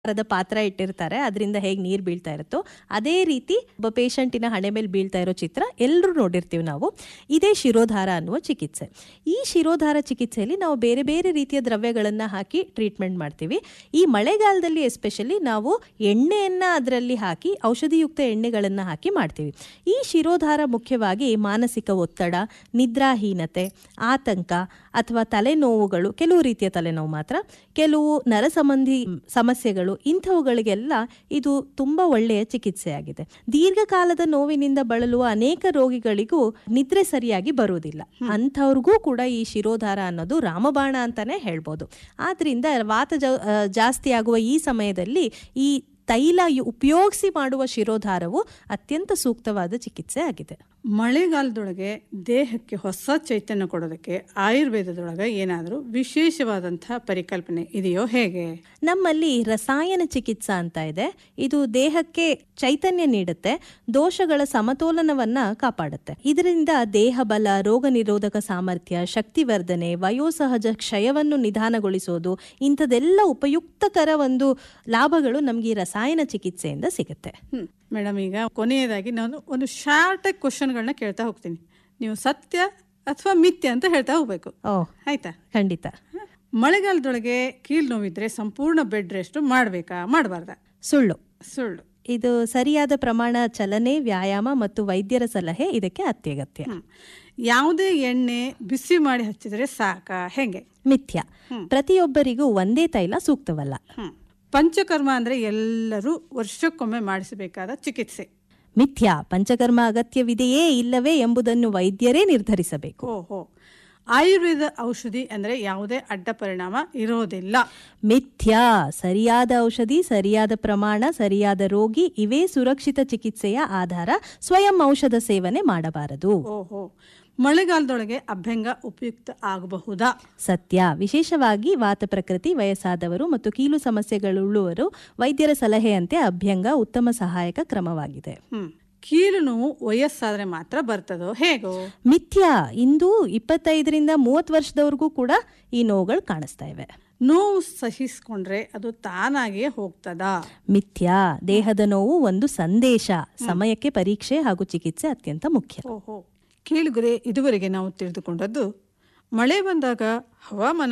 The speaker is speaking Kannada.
ದ ಪಾತ್ರ ಇಟ್ಟಿರ್ತಾರೆ ಅದರಿಂದ ಹೇಗೆ ನೀರು ಬೀಳ್ತಾ ಇರುತ್ತೋ ಅದೇ ರೀತಿ ಒಬ್ಬ ಪೇಷಂಟಿನ ಹಣೆ ಮೇಲೆ ಬೀಳ್ತಾ ಇರೋ ಚಿತ್ರ ಎಲ್ಲರೂ ನೋಡಿರ್ತೀವಿ ನಾವು ಇದೇ ಶಿರೋಧಾರ ಅನ್ನುವ ಚಿಕಿತ್ಸೆ ಈ ಶಿರೋಧಾರ ಚಿಕಿತ್ಸೆಯಲ್ಲಿ ನಾವು ಬೇರೆ ಬೇರೆ ರೀತಿಯ ದ್ರವ್ಯಗಳನ್ನು ಹಾಕಿ ಟ್ರೀಟ್ಮೆಂಟ್ ಮಾಡ್ತೀವಿ ಈ ಮಳೆಗಾಲದಲ್ಲಿ ಎಸ್ಪೆಷಲಿ ನಾವು ಎಣ್ಣೆಯನ್ನು ಅದರಲ್ಲಿ ಹಾಕಿ ಔಷಧಿಯುಕ್ತ ಎಣ್ಣೆಗಳನ್ನು ಹಾಕಿ ಮಾಡ್ತೀವಿ ಈ ಶಿರೋಧಾರ ಮುಖ್ಯವಾಗಿ ಮಾನಸಿಕ ಒತ್ತಡ ನಿದ್ರಾಹೀನತೆ ಆತಂಕ ಅಥವಾ ತಲೆನೋವುಗಳು ಕೆಲವು ರೀತಿಯ ತಲೆನೋವು ಮಾತ್ರ ಕೆಲವು ನರ ಸಂಬಂಧಿ ಸಮಸ್ಯೆಗಳು ಇಂಥವುಗಳಿಗೆಲ್ಲ ಇದು ತುಂಬಾ ಒಳ್ಳೆಯ ಚಿಕಿತ್ಸೆಯಾಗಿದೆ ದೀರ್ಘಕಾಲದ ನೋವಿನಿಂದ ಬಳಲುವ ಅನೇಕ ರೋಗಿಗಳಿಗೂ ನಿದ್ರೆ ಸರಿಯಾಗಿ ಬರುವುದಿಲ್ಲ ಅಂಥವ್ರಿಗೂ ಕೂಡ ಈ ಶಿರೋಧಾರ ಅನ್ನೋದು ರಾಮಬಾಣ ಅಂತಾನೆ ಹೇಳ್ಬೋದು ಆದ್ರಿಂದ ವಾತ ಜ ಆ, ಜಾಸ್ತಿ ಆಗುವ ಈ ಸಮಯದಲ್ಲಿ ಈ ತೈಲ ಯು- ಉಪಯೋಗಿಸಿ ಮಾಡುವ ಶಿರೋಧಾರವು ಅತ್ಯಂತ ಸೂಕ್ತವಾದ ಚಿಕಿತ್ಸೆ ಆಗಿದೆ ಮಳೆಗಾಲದೊಳಗೆ ದೇಹಕ್ಕೆ ಹೊಸ ಚೈತನ್ಯ ಕೊಡೋದಕ್ಕೆ ಆಯುರ್ವೇದದೊಳಗೆ ಏನಾದರೂ ವಿಶೇಷವಾದಂತಹ ಪರಿಕಲ್ಪನೆ ಇದೆಯೋ ಹೇಗೆ ನಮ್ಮಲ್ಲಿ ರಸಾಯನ ಚಿಕಿತ್ಸಾ ಅಂತ ಇದೆ ಇದು ದೇಹಕ್ಕೆ ಚೈತನ್ಯ ನೀಡುತ್ತೆ ದೋಷಗಳ ಸಮತೋಲನವನ್ನ ಕಾಪಾಡುತ್ತೆ ಇದರಿಂದ ದೇಹ ಬಲ ರೋಗ ನಿರೋಧಕ ಸಾಮರ್ಥ್ಯ ಶಕ್ತಿವರ್ಧನೆ ವಯೋಸಹಜ ಕ್ಷಯವನ್ನು ನಿಧಾನಗೊಳಿಸೋದು ಇಂಥದೆಲ್ಲ ಉಪಯುಕ್ತಕರ ಒಂದು ಲಾಭಗಳು ನಮಗೆ ಈ ರಸಾಯನ ಚಿಕಿತ್ಸೆಯಿಂದ ಸಿಗುತ್ತೆ ಹ್ಮ್ ಮೇಡಮ್ ಈಗ ಕೊನೆಯದಾಗಿ ನಾನು ಒಂದು ಶಾರ್ಟ್ ಕ್ವಶನ್ಗಳನ್ನ ಕೇಳ್ತಾ ಹೋಗ್ತೀನಿ ನೀವು ಸತ್ಯ ಅಥವಾ ಮಿಥ್ಯ ಅಂತ ಹೇಳ್ತಾ ಹೋಗ್ಬೇಕು ಓ ಆಯ್ತಾ ಖಂಡಿತ ಮಳೆಗಾಲದೊಳಗೆ ಕೀಲ್ ನೋವಿದ್ರೆ ಸಂಪೂರ್ಣ ಬೆಡ್ ರೆಸ್ಟ್ ಮಾಡಬೇಕಾ ಮಾಡಬಾರ್ದಾ ಸುಳ್ಳು ಸುಳ್ಳು ಇದು ಸರಿಯಾದ ಪ್ರಮಾಣ ಚಲನೆ ವ್ಯಾಯಾಮ ಮತ್ತು ವೈದ್ಯರ ಸಲಹೆ ಇದಕ್ಕೆ ಅತ್ಯಗತ್ಯ ಹ್ಮ್. ಯಾವುದೇ ಎಣ್ಣೆ ಬಿಸಿ ಮಾಡಿ ಹಚ್ಚಿದ್ರೆ ಸಾಕಾ ಹೆಂಗೆ ಮಿಥ್ಯ ಪ್ರತಿಯೊಬ್ಬರಿಗೂ ಒಂದೇ ತೈಲ ಸೂಕ್ತವಲ್ಲ ಹ್ಮ್. ಪಂಚಕರ್ಮ ಅಂದ್ರೆ ಎಲ್ಲರೂ ವರ್ಷಕ್ಕೊಮ್ಮೆ ಮಾಡಿಸಬೇಕಾದ ಚಿಕಿತ್ಸೆ ಮಿಥ್ಯ ಪಂಚಕರ್ಮ ಅಗತ್ಯವಿದೆಯೇ ಇಲ್ಲವೇ ಎಂಬುದನ್ನು ವೈದ್ಯರೇ ನಿರ್ಧರಿಸಬೇಕು ಓಹೋ ಆಯುರ್ವೇದ ಔಷಧಿ ಅಂದ್ರೆ ಯಾವುದೇ ಅಡ್ಡ ಪರಿಣಾಮ ಇರೋದಿಲ್ಲ ಮಿಥ್ಯ ಸರಿಯಾದ ಔಷಧಿ ಸರಿಯಾದ ಪ್ರಮಾಣ ಸರಿಯಾದ ರೋಗಿ ಇವೇ ಸುರಕ್ಷಿತ ಚಿಕಿತ್ಸೆಯ ಆಧಾರ ಸ್ವಯಂ ಔಷಧ ಸೇವನೆ ಮಾಡಬಾರದು ಓಹೋ ಮಳೆಗಾಲದೊಳಗೆ ಅಭ್ಯಂಗ ಉಪಯುಕ್ತ ಆಗಬಹುದಾ ಸತ್ಯ ವಿಶೇಷವಾಗಿ ವಾತ ಪ್ರಕೃತಿ ವಯಸ್ಸಾದವರು ಮತ್ತು ಕೀಲು ಸಮಸ್ಯೆಗಳುಳ್ಳವರು ವೈದ್ಯರ ಸಲಹೆಯಂತೆ ಅಭ್ಯಂಗ ಉತ್ತಮ ಸಹಾಯಕ ಕ್ರಮವಾಗಿದೆ ಹ್ಮ್ ಕೀಲು ನೋವು ವಯಸ್ಸಾದ್ರೆ ಮಾತ್ರ ಬರ್ತದೋ ಹೇಗೋ ಮಿಥ್ಯ ಇಂದು ಇಪ್ಪತ್ತೈದರಿಂದ ಮೂವತ್ತು ವರ್ಷದವರೆಗೂ ಕೂಡ ಈ ನೋವುಗಳು ಕಾಣಿಸ್ತಾ ಇವೆ ನೋವು ಸಹಿಸ್ಕೊಂಡ್ರೆ ಅದು ತಾನಾಗಿಯೇ ಹೋಗ್ತದಾ ಮಿಥ್ಯ ದೇಹದ ನೋವು ಒಂದು ಸಂದೇಶ ಸಮಯಕ್ಕೆ ಪರೀಕ್ಷೆ ಹಾಗೂ ಚಿಕಿತ್ಸೆ ಅತ್ಯಂತ ಮುಖ್ಯ ಓಹೋ ಕೇಳುಗರೆ ಇದುವರೆಗೆ ನಾವು ತಿಳಿದುಕೊಂಡದ್ದು ಮಳೆ ಬಂದಾಗ ಹವಾಮಾನ